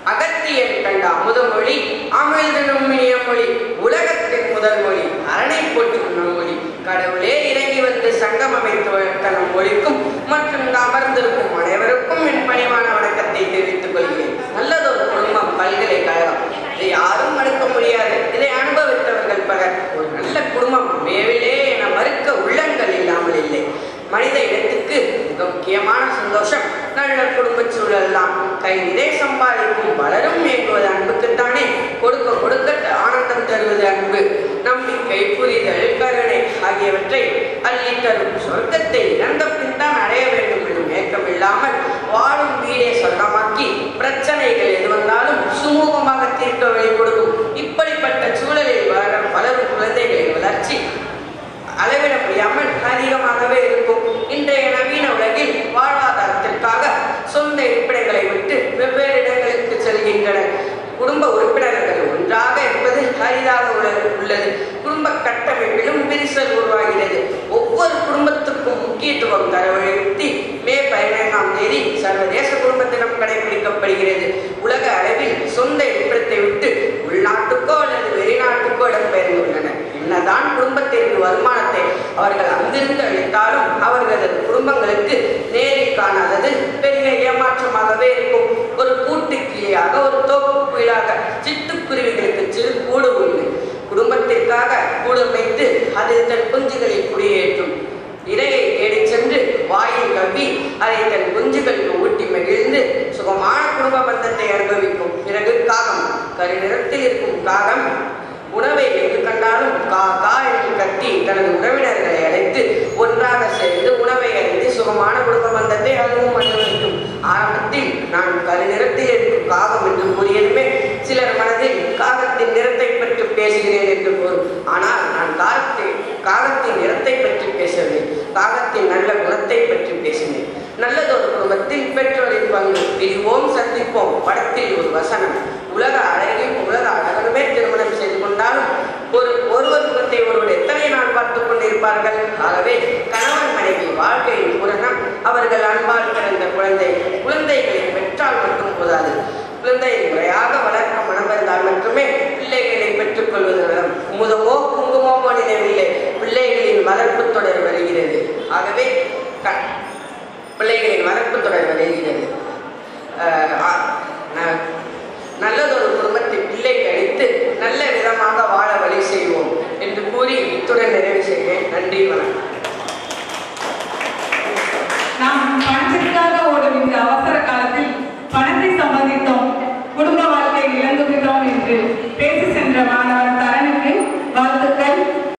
அகத்தியன் கண்ட அமுதமொழி அமிழ்தனும் இனிய மொழி உலகத்தின் முதல் மொழி அரணை போற்றும் நம் மொழி கடவுளே இறங்கி வந்து சங்கம் அமைத்து வளர்த்த நம் மொழிக்கும் மற்றும் இங்கு அமர்ந்திருக்கும் அனைவருக்கும் என் பணிவான வணக்கத்தை தெரிவித்துக் கொள்கிறேன் நல்லதொரு குடும்பம் பல்கலைக்கழகம் இதை யாரும் மறுக்க முடியாது இதை அனுபவித்தவர்கள் பலர் ஒரு நல்ல குடும்பம் வேவிலே என மறுக்க உள்ளங்கள் இல்லாமல் இல்லை மனித இனத்துக்கு மிக முக்கியமான சந்தோஷம் நல்ல குடும்ப சூழல் தான் கை நிறைய சம்பாதிக்கும் பலரும் இயங்குவது அன்புக்குத்தானே கொடுக்க கொடுக்க ஆனந்தம் தருவது அன்பு நம்பிக்கை புரிதல் கருணை ஆகியவற்றை அள்ளி தரும் சொர்க்கத்தை இழந்த பின் தான் அடைய வேண்டும் என்னும் ஏக்கம் இல்லாமல் வாழும் வீடே சொர்க்கமாக்கி பிரச்சனைகள் எது வந்தாலும் சுமூகமாக தீர்க்க வழி கொடுக்கும் இப்படிப்பட்ட சூழலில் வளர வளரும் குழந்தைகளின் வளர்ச்சி அளவிட முடியாமல் அதிகமாகவே இருக்கும் இன்றைய நவீன உலகில் வாழ்வாதாரத்திற்காக சொந்த இருப்பிடங்களை விட்டு வெவ்வேறு இடங்களுக்கு செல்கின்றனர் குடும்ப உறுப்பினர்கள் ஒன்றாக என்பது அரிதாக உள்ள- உள்ளது குடும்ப கட்டமைப்பிலும் விரிசல் உருவாகிறது ஒவ்வொரு குடும்பத்துக்கும் முக்கியத்துவம் தர வலியுறுத்தி மே பதினைந்தாம் தேதி சர்வதேச குடும்ப தினம் கடைபிடிக்கப்படுகிறது உலக அளவில் சொந்த இருப்பிடத்தை விட்டு உள்நாட்டுக்கோ அல்லது வெளிநாட்டுக்கோ இடம்பெயர்ந்துள்ளனர் என்னதான் குடும்பத்திற்கு வருமானத்தை அவர்கள் அங்கிருந்து அளித்தாலும் அவர்களது குடும்பங்களுக்கு நேரில் காணாதது பெரிய ஏமாற்றமாகவே இருக்கும் ஒரு கூட்டுக்கிளியாக ஒரு தோப்புக்குயிலாக சிட்டுக்குருவிகளுக்கு சிறு கூடு உண்டு குடும்பத்திற்காக கூடு வைத்து அது தன் குஞ்சுகளை குடியேற்றும் இரையை தேடிச் சென்று வாயில் கவ்வி அதை தன் குஞ்சுகளுக்கு ஊட்டி மகிழ்ந்து சுகமான குடும்ப பந்தத்தை அனுபவிக்கும் பிறகு காகம் கருநிறத்தில் இருக்கும் காகம் உணவை எங்கு கண்டாலும் கா கா என்று கத்தி தனது உறவினர்களை அழைத்து ஒன்றாக சேர்ந்து உணவை அறிந்து சுகமான குடும்ப பந்தத்தை அதுவும் அனுபவிக்கும் ஆரம்பத்தில் நான் கருநிறத்தில் இருக்கும் காகம் என்று கூறியதுமே சிலர் மனதில் காகத்தின் நிறத்தை பற்றி பேசுகிறேன் என்று கூறும் ஆனால் நான் காகத்தை காகத்தின் நிறத்தை பற்றி பேசவில்லை காகத்தின் நல்ல குணத்தை பற்றி பேசினேன் நல்லதொரு குடும்பத்தில் பெற்றோரின் பங்கு பிரிவோம் சந்திப்போம் படத்தில் ஒரு வசனம் உலக அழகில் உலக அழகனுமே திருமணம் செய்து கொண்டாலும் ஒரு ஒருவர் முகத்தை ஒருவர் எத்தனை நாள் பார்த்துக் கொண்டிருப்பார்கள் ஆகவே கணவன் மனைவி வாழ்க்கையின் பூரணம் அவர்கள் அன்பால் பிறந்த குழந்தை